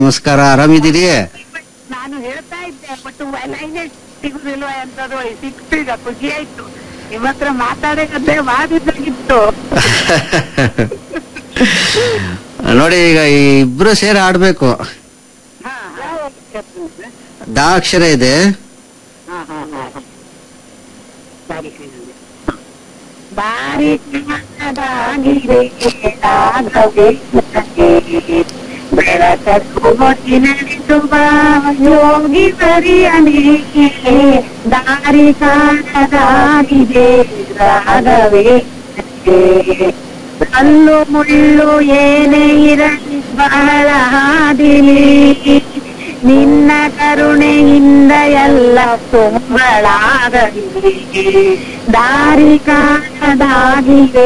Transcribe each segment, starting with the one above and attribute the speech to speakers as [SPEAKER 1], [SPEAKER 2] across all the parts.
[SPEAKER 1] ನಮಸ್ಕಾರ ಆರಾಮಿದ್ದೀರಿ
[SPEAKER 2] ನಾನು ಹೇಳ್ತಾ ಇದ್ದೆ ಬಟ್ ಲೈನೇ ಸಿಗುದಿಲ್ವ ಎಂತದು ಸಿಕ್ತು ಈಗ ಖುಷಿ ಆಯ್ತು ನಿಮ್ಮ ಹತ್ರ ಮಾತಾಡಕಂದ್ರೆ ವಾದಿದ್ದಾಗಿತ್ತು
[SPEAKER 1] ನೋಡಿ ಈಗ ಈ ಇಬ್ರು ಸೇರಿ ಆಡ್ಬೇಕು
[SPEAKER 2] ಹಾ,
[SPEAKER 1] ದಾ ಅಕ್ಷರ ಇದೆ
[SPEAKER 2] ಹಾ, ಹಾ, ಹಾ. ಸರಿ. ಬಾರಿ ಜ್ಞಾನದಾಗಿದೆ ರಾಘವೇಂದ್ರನೇ. ಬೆಳಕು ನಡೆಸುವ ಯೋಗಿ ಬರಿಯನೇಕೆ ದಾರಿ ಕಾಣದಾಗಿದೆ ರಾಘವೇಂದ್ರನೇ. ಕಲ್ಲು ಮುಳ್ಳು ಏನೇ ಇರಲಿ ಬಹಳ ಹಾದಿಲಿ ನಿನ್ನ ಕರುಣೆಯಿಂದ ಎಲ್ಲ ತುಂಬಳಾಗಲಿ ದಾರಿ ಕಾಣದಾಗಿದೆ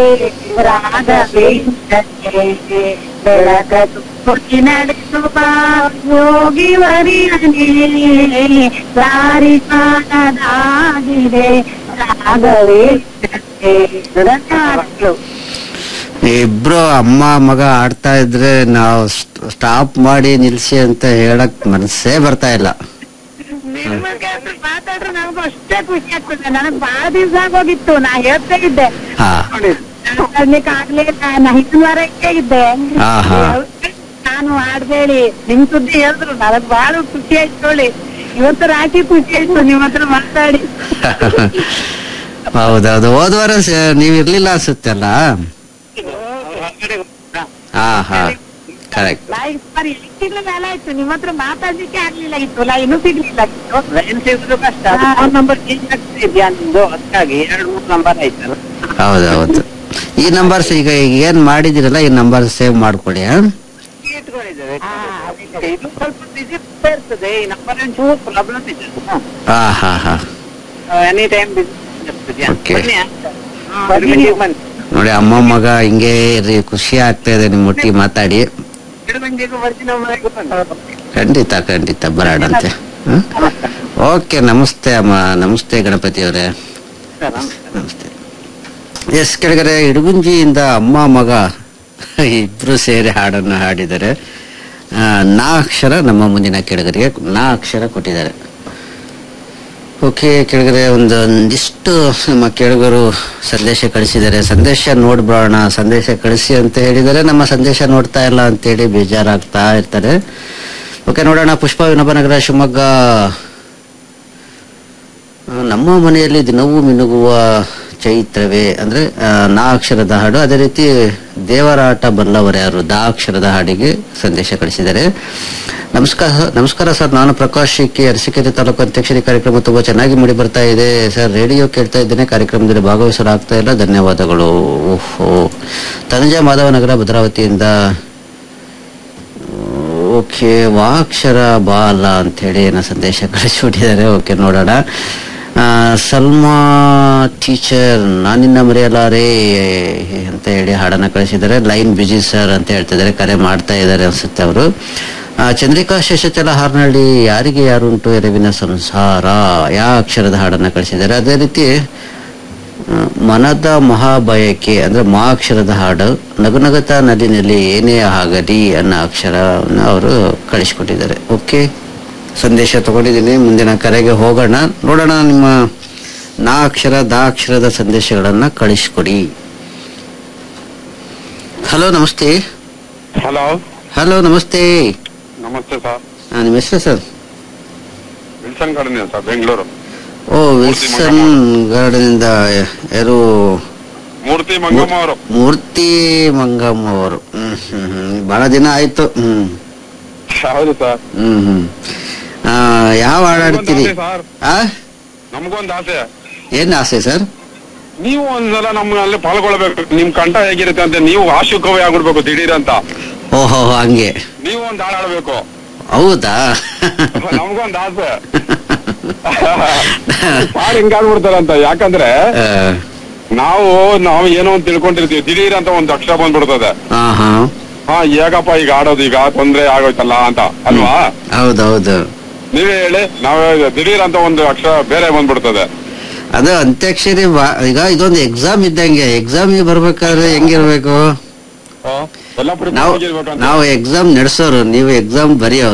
[SPEAKER 2] ರಾಘವೇಂದ್ರನೇ ಬೆಳಕ ತುಟಿ ನಡೆಸುವ ಯೋಗಿ ವರಿಯನೇ ದಾರಿ ಕಾಣದಾಗಿದೆ ರಾಘವೇಂದ್ರನೇ ಧನ್ಯವಾದಗಳು
[SPEAKER 1] ಇಬ್ರು ಅಮ್ಮ ಮಗ ಆಡ್ತಾ ಇದ್ರೆ ನಾವು ಸ್ಟಾಪ್ ಮಾಡಿ ನಿಲ್ಸಿ ಅಂತ ಹೇಳಕ್ ಮನಸ್ಸೇ ಬರ್ತಾ ಇಲ್ಲ
[SPEAKER 2] ನಿಮಗೆ ಅದು ಮಾತಾಡ್ರೆ ನಮಗೂ ಅಷ್ಟೇ ಖುಷಿ ಆಗ್ತದೆ ನನಗ್ ಬಹಳ ದಿವಸ ಆಗೋಗಿತ್ತು ನಾ ಹೇಳ್ತಾ ಇದ್ದೆ
[SPEAKER 1] ಹಾ
[SPEAKER 2] ಮಾತಾಡ್ಲಿಕ್ಕೆ ಆಗ್ಲಿಲ್ಲ ನಾ ಹಿಂದಿನ ವಾರ ಇಲ್ಲೇ ಇದ್ದೆ
[SPEAKER 1] ಹಾ, ಹಾ.
[SPEAKER 2] ನಾನು ಹಾಡ್ಬೇಡಿ ನಿಮ್ ಸುದ್ದಿ ಹೇಳಿದ್ರು ನನಗ್ ಬಹಳ ಖುಷಿ ಆಯ್ತು ನೋಡಿ ಇವತ್ತು ರಾತ್ರಿ ಖುಷಿ ಆಯ್ತು ನಿಮ್ ಹತ್ರ ಮಾತಾಡಿ
[SPEAKER 1] ಹೌದೌದು ಹೋದ್ವಾರ ಸ- ನೀವ್ ಇರ್ಲಿಲ್ಲ ಅನ್ಸುತ್ತೆ ಅಲ್ಲ ಹಾ ಹಾ ಕರೆಕ್ಟ್
[SPEAKER 2] ಲೈನ್ ಸರಿ ಸಿಗ್ಲಿಲ್ಲ ಮೇಲೆ ಆಯ್ತು ನಿಮ್ ಹತ್ರ ಮಾತಾಡ್ಲಿಕ್ಕೆ ಆಗ್ಲಿಲ್ಲ ಇತ್ತು ಲೈನು ಸಿಗ್ಲಿಲ್ಲ ಇತ್ತು
[SPEAKER 3] ಲೈನ್ ಸಿಗುದು ಕಷ್ಟ ಫೋನ್ ನಂಬರ್ ಚೇಂಜ್ ಆಗ್ತಿದ್ಯಾ ನಿಮ್ದು ಅದಕ್ಕಾಗಿ ಎರಡು ಮೂರು ನಂಬರ್ ಆಯ್ತಲ್ಲ
[SPEAKER 1] ಹೌದೌದು ಈ ನಂಬರ್ಸ್ ಈಗ ಏನ್ ಮಾಡಿದಿರಲ್ಲ ಈ ನಂಬರ್ ಸೇವ್ ಮಾಡ್ಕೊಳ್ಳಿ ಹಾ?
[SPEAKER 3] ಇಟ್ಕೊಂಡಿದ್ದೇವೆ
[SPEAKER 2] ಹಾ, ಅದಕ್ಕೆ.
[SPEAKER 3] ಇದು ಸ್ವಲ್ಪ ಬಿಸಿ ಇರ್ತದೆ ಈ ನಂಬರ್ ಒಂಚೂರು ಪ್ರಾಬ್ಲಮ್ ಇದೆ
[SPEAKER 1] ಹಾ ಹಾ ಹಾ
[SPEAKER 3] ಎನಿ ಟೈಮ್ ಬಿಸಿ ಇರ್ತದೆ
[SPEAKER 1] Okay.
[SPEAKER 3] ಬನ್ನಿ
[SPEAKER 2] ಹಾ,
[SPEAKER 3] ಬನ್ನಿ ಬನ್ನಿ
[SPEAKER 1] ನೋಡಿ ಅಮ್ಮ ಮಗ ಹಿಂಗೆ ಇರ್ರಿ ಖುಷಿ ಆಗ್ತಾ ಇದೆ ನಿಮ್ ಒಟ್ಟಿಗೆ ಮಾತಾಡಿ
[SPEAKER 3] ಎರಡು ಗಂಟೆಗೂ ಬರ್ತೀನಿ ಮನೆಗೆ ಬನ್ನಿ
[SPEAKER 1] ಖಂಡಿತ ಖಂಡಿತ ಬರಾಡಂತೆ ಓಕೆ ನಮಸ್ತೆ ಅಮ್ಮ ನಮಸ್ತೆ ಗಣಪತಿ ಅವರೇ ನಮಸ್ತೆ ಎಸ್ ಕೆಳಗಡೆ ಇಡಗುಂಜಿಯಿಂದ ಅಮ್ಮ ಮಗ ಇಬ್ರು ಸೇರಿ ಹಾಡನ್ನು ಹಾಡಿದ್ದಾರೆ ಆ, ನಾ ಅಕ್ಷರ ನಮ್ಮ ಮುಂದಿನ ಕೆಳಗರಿಗೆ ನಾ ಅಕ್ಷರ ಕೊಟ್ಟಿದ್ದಾರೆ ಓಕೆ ಕೆಳಗಡೆ ಒಂದು ಒಂದಿಷ್ಟು ನಮ್ಮ ಕೆಳಗರು ಸಂದೇಶ ಕಳಿಸಿದ್ದಾರೆ ಸಂದೇಶ ನೋಡ್ಬಿಡೋಣ ಸಂದೇಶ ಕಳಿಸಿ ಅಂತ ಹೇಳಿದರೆ ನಮ್ಮ ಸಂದೇಶ ನೋಡ್ತಾ ಇಲ್ಲ ಅಂತೇಳಿ ಬೇಜಾರಾಗ್ತಾ ಇರ್ತಾರೆ ಓಕೆ ನೋಡೋಣ ಪುಷ್ಪ ವಿನೋಬನಗರ ಶಿವಮೊಗ್ಗ ಆ, ನಮ್ಮ ಮನೆಯಲ್ಲಿ ದಿನವೂ ಮಿನುಗುವ ಚೈತ್ರವೇ ಅಂದ್ರೆ ಆ, ನಾ ಅಕ್ಷರದ ಹಾಡು ಅದೇ ರೀತಿ ದೇವರಾಟ ಬಲ್ಲವರು ಯಾರು ದಾ ಅಕ್ಷರದ ಹಾಡಿಗೆ ಸಂದೇಶ ಕಳಿಸಿದ್ದಾರೆ ನಮಸ್ಕಾರ ನಮಸ್ಕಾರ ಸರ್ ನಾನು ಪ್ರಕಾಶ್ ಕೆ ಅರಸೀಕೆರೆ ತಾಲೂಕು ಅಧ್ಯಕ್ಷರಿ ಕಾರ್ಯಕ್ರಮ ತುಂಬಾ ಚೆನ್ನಾಗಿ ಮೂಡಿ ಬರ್ತಾ ಇದೆ ಸರ್ ರೇಡಿಯೋ ಕೇಳ್ತಾ ಇದ್ದೇನೆ ಕಾರ್ಯಕ್ರಮದಲ್ಲಿ ಭಾಗವಹಿಸಲಾಗ್ತಾ ಇಲ್ಲ ಧನ್ಯವಾದಗಳು ಓಹೋ ತನುಜ ಮಾಧವನಗರ ಭದ್ರಾವತಿಯಿಂದ ಓಕೆ ವಾಕ್ಷರ ಬಾಲ ಅಂತ ಹೇಳಿ ಏನೋ ಸಂದೇಶ ಕಳಿಸ್ಬಿಟ್ಟಿದ್ದಾರೆ ಓಕೆ ನೋಡೋಣ ಆ, ಸಲ್ಮಾ ಟೀಚರ್ ನಾನಿನ್ನ ಮರೆಯಲಾರೆ ಅಂತ ಹೇಳಿ ಹಾಡನ್ನ ಕಳಿಸಿದ್ದಾರೆ ಲೈನ್ ಬಿಜಿ ಸರ್ ಅಂತ ಹೇಳ್ತಿದ್ದಾರೆ ಕರೆ ಮಾಡ್ತಾ ಇದ್ದಾರೆ ಅನ್ಸುತ್ತೆ ಅವರು ಚಂದ್ರಿಕಾ ಶೇಷಚಲ ಹಾರ್ನಹಳ್ಳಿ ಯಾರಿಗೆ ಯಾರುಂಟು ಎರವಿನ ಸಂಸಾರ ಯಾ ಅಕ್ಷರದ ಹಾಡನ್ನ ಕಳಿಸಿದ್ದಾರೆ ಅದೇ ರೀತಿ ಆ, ಮನದ ಮಹಾಬಯಕೆ ಅಂದ್ರೆ ಮಾ ಅಕ್ಷರದ ಹಾಡು ನಗುನಗತ ನದಿನಲ್ಲಿ ಏನೇ ಆಗಲಿ ಅನ್ನೋ ಅಕ್ಷರವನ್ನು ಅವರು ಕಳಿಸ್ಕೊಟ್ಟಿದ್ದಾರೆ ಓಕೆ ಸಂದೇಶ ತಗೊಂಡಿದ್ದೀನಿ ಮುಂದಿನ ಕರೆಗೆ ಹೋಗೋಣ ನೋಡೋಣ ನಿಮ್ಮ ನಾ ಅಕ್ಷರ ದಾ ಅಕ್ಷರದ ಸಂದೇಶಗಳನ್ನ ಕಳಿಸ್ಕೊಡಿ ಹಲೋ ನಮಸ್ತೆ
[SPEAKER 4] ಹಲೋ
[SPEAKER 1] ಹಲೋ ನಮಸ್ತೆ
[SPEAKER 4] ನಮಸ್ತೆ ಸರ್
[SPEAKER 1] ಆ, ನಿಮ್ಮ ಹೆಸರು sir
[SPEAKER 4] Wilson garden sir Bengaluru
[SPEAKER 1] ಓ ವಿಲ್ಸನ್ ಗಾರ್ಡನಿಂದ ಯಾರು
[SPEAKER 4] ಮೂರ್ತಿ ಮಂಗಮ್ಮ ಅವರು
[SPEAKER 1] ಮೂರ್ತಿ ಮಂಗಮ್ಮ ಅವರು ಹ್ಮ್ ಹ್ಮ್ ಹ್ಮ್ ಬಹಳ ದಿನ ಆಯ್ತು ಹ್ಮ್
[SPEAKER 4] ಹೌದು ಸರ್
[SPEAKER 1] ಹ್ಮ್ ಹ್ಮ್ ಆ, ಯಾವ ಹಾಡು ಹಾಡ್ತೀರಿ
[SPEAKER 4] ಸರ್
[SPEAKER 1] ಆ
[SPEAKER 4] ನಮಗೊಂದು ಆಸೆ
[SPEAKER 1] ಏನ್ ಆಸೆ ಸರ್
[SPEAKER 4] ನೀವು ಒಂದ್ಸಲ ನಮ್ಮಲ್ಲಿ ಪಾಲ್ಗೊಳ್ಬೇಕು ನಿಮ್ ಕಂಠ ಹೇಗಿರುತ್ತೆ ಅಂತ ನೀವು ಆಶುಕವೇ ಆಗ್ಬಿಡ್ಬೇಕು ದಿಢೀರ್ ಅಂತ
[SPEAKER 1] ಓಹೋ ಹಂಗೆ
[SPEAKER 4] ನೀವು ಒಂದ್ ಹಾಡ್ ಆಡ್ಬೇಕು
[SPEAKER 1] ಹೌದಾ
[SPEAKER 4] ನಮ್ಗೊಂದ್ ಆಸೆ ಹಾಡ್ ಹಿಂಗಾಗ್ಬಿಡ್ತಾರಂತ ಯಾಕಂದ್ರೆ
[SPEAKER 1] ಆ,
[SPEAKER 4] ನಾವು ನಾವು ಏನೋ ಒಂದ್ ತಿಳ್ಕೊಂಡಿರ್ತೀವಿ ದಿಢೀರ್ ಅಂತ ಒಂದ್ ಅಕ್ಷರ ಬಂದ್ಬಿಡ್ತದೆ
[SPEAKER 1] ಆ, ಹಾ
[SPEAKER 4] ಹಾ ಹೇಗಪ್ಪ ಈಗ ಆಡೋದು ಈಗ ತೊಂದ್ರೆ ಆಗೋಯ್ತಲ್ಲ ಅಂತ ಅಲ್ವಾ
[SPEAKER 1] ಹೌದೌದು
[SPEAKER 4] ನೀವೇ ಹೇಳಿ ನಾವೇ ದಿಢೀರ್ ಅಂತ ಒಂದು ಅಕ್ಷರ ಬೇರೆ ಬಂದ್ಬಿಡ್ತದೆ
[SPEAKER 1] ಅದು ಅಂತ್ಯಾಕ್ಷರಿ ಬಾ- ಈಗ ಇದೊಂದು ಎಕ್ಸಾಮ್ ಇದ್ದಂಗೆ ಎಕ್ಸಾಮಿಗೆ ಬರ್ಬೇಕಾದ್ರೆ ಹೆಂಗಿರ್ಬೇಕು
[SPEAKER 4] ಎಲ್ಲ ಪರೀಕ್ಷೆ
[SPEAKER 1] ನಾವು
[SPEAKER 4] ಹೋಗಿರ್ಬೇಕಂತ
[SPEAKER 1] ನಾವು ಎಕ್ಸಾಮ್ ನಡೆಸೋರು ನೀವು ಎಕ್ಸಾಮ್ ಬರೆಯೋರು